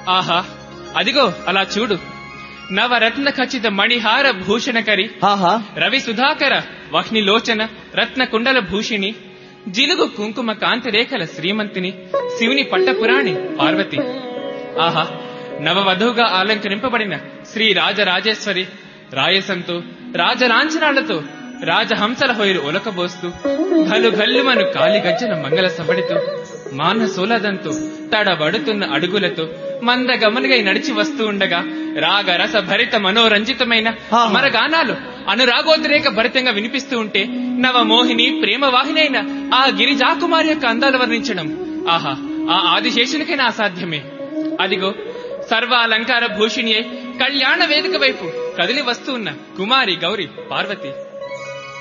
ఆహా అదిగో అలా చూడు నవరత్న ఖచ్చిత మణిహార భూషణకరి ఆహా రవి సుధాకర వహ్నిలోచన రత్న కుండల భూషిణి జిలుగు కుంకుమ కాంతిరేఖల శ్రీమంతిని శివుని పట్టపురాణి పార్వతి ఆహా నవవధువుగా అలంకరింపబడిన శ్రీ రాజరాజేశ్వరి రాయసంతో రాజలాంఛనాలతో రాజహంసల హొయరు ఒలకబోస్తూ ఘలు ఘల్లుమను కాలి గజ్జన మంగళ సబడితో మానసోలదంతో తడబడుతున్న అడుగులతో మందగమనుగై నడిచి వస్తూ ఉండగా రాగ రస భరిత మనోరంజితమైన ఆహా. అమరగానాలు అనురాగోద్రేక భరితంగా వినిపిస్తూ ఉంటే నవమోహిని ప్రేమ వాహినైన ఆ గిరిజాకుమారి యొక్క అందాలు వర్ణించడం ఆహా ఆ ఆదిశేషునికైనా అసాధ్యమే అదిగో సర్వాలంకార భూషిణి అయి కళ్యాణ వేదిక వైపు కదిలి వస్తూ ఉన్న కుమారి గౌరి పార్వతి